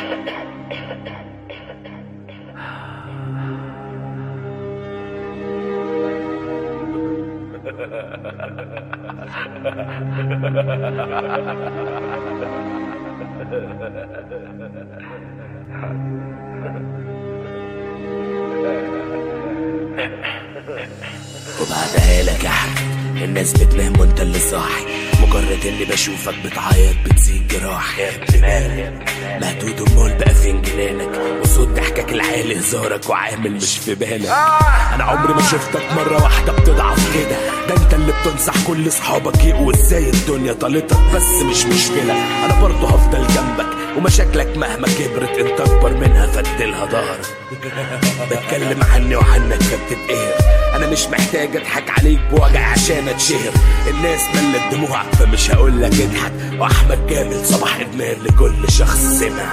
وبعدها لك يا حاج الناس بتنام وانت اللي صاحي مجرد اني بشوفك بتعيط بتزيد جراح يا ابن مالك مهدود امال بقى فين جنانك وصوت ضحكك العالي هزارك وعامل مش في بالك انا عمري ما شفتك مره واحده بتضعف كده ده انت اللي بتنصح كل اصحابك يقوا ازاي الدنيا طالتك بس مش مشكله انا برضه هفضل جنبك ومشاكلك مهما كبرت انت اكبر منها فدلها ظهرك بتكلم عني وعنك فبتتقهر انا مش محتاج اضحك عليك بوجع عشان اتشهر الناس ملت دموعك فمش هقول لك اضحك واحمد كامل صباح ادمان لكل شخص سمع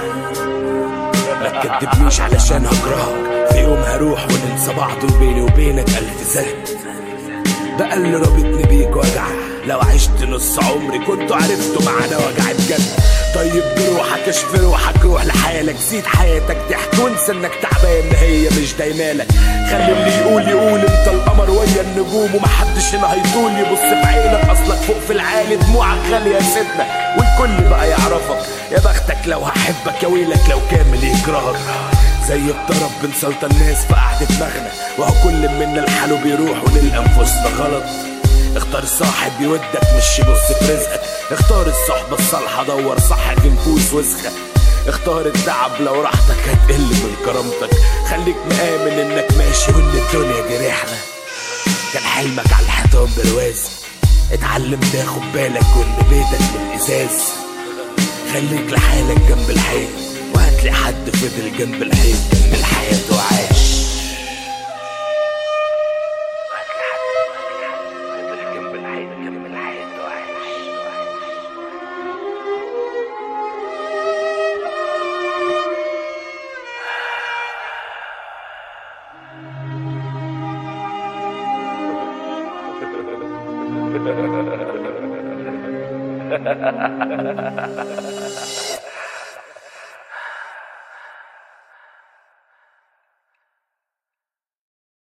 ما تكدبنيش علشان هكرهك في يوم هروح وننسى بعض وبيني وبينك الف زهد ده اللي رابطني بيك وجع لو عشت نص عمري كنت عرفته معنا وجع بجد طيب بروحك اشفي روحك روح لحالك زيد حياتك ضحك وانسى انك تعبان ما هي مش دايمالك خلي اللي يقول يقول انت القمر ويا النجوم ومحدش هنا هيطول يبص في عينك اصلك فوق في العالي دموعك غاليه يا سيدنا والكل بقى يعرفك يا بختك لو هحبك يا ويلك لو كامل يكرهك زي الطرب بنسلطن الناس في قعدة مغنى وهو كل منا لحاله بيروح وللأنفسنا غلط اختار صاحب يودك مش يبص في رزقك اختار الصحبة الصالحة دور صح في نفوس وسخة اختار التعب لو راحتك هتقل من كرامتك خليك مآمن انك ماشي وان الدنيا دي رحلة كان حلمك على الحيطان برواز اتعلم تاخد بالك وان بيتك من ازاز خليك لحالك جنب الحيط وهتلاقي حد فضل جنب الحيط كمل حياته وعاش Ha ha ha ha ha ha.